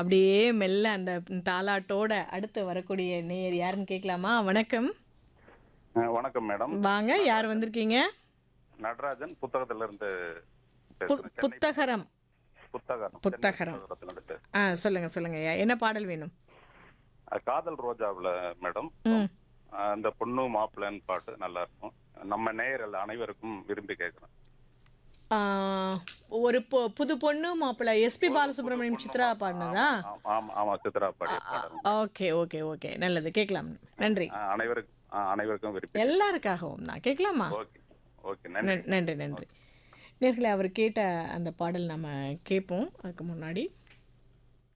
அப்படியே மெல்ல அந்த தாலாட்டோட அடுத்து வரக்கூடிய நேர் யாருன்னு கேட்கலாமா வணக்கம் அஹ் வணக்கம் மேடம் வாங்க யார் வந்திருக்கீங்க நடராஜன் புத்தகத்துல இருந்து பு- பேசுறேன். சென்னை புத்தகரம் புத்தகம் புத்தகரம். சென்னை புத்தகத்துல இருந்து. ஆ சொல்லுங்க சொல்லுங்க ஐயா என்ன பாடல் வேணும் அஹ் காதல் ரோஜாவுல மேடம் ம் அஹ் அந்த பொண்ணு மாப்பிள்ளைன்னு பாட்டு நல்லா இருக்கும் நம்ம நேயர்கள் அனைவருக்கும் விரும்பி கேட்கிறேன் ஆ, ஒரு பொ- புது பொண்ணு மாப்பிள்ளை எஸ்பி பாலசுப்ரமணியம் சித்ரா பாடினதா ஆமா, ஆமா ஆமா சித்ரா பாடிய பாடல் ஓகே ஓகே ஓகே நல்லது கேட்கலாம் நன்றி அஹ் அனைவருக்கும் அஹ் அனைவருக்கும் விரும்பி எல்லாருக்காகவும் தான் கேட்கலாமா ஓகே ஓகே நன்றி நன்- நன்றி நன்றி நேர்களே அவர் கேட்ட அந்த பாடல் நம்ம கேட்போம் அதுக்கு முன்னாடி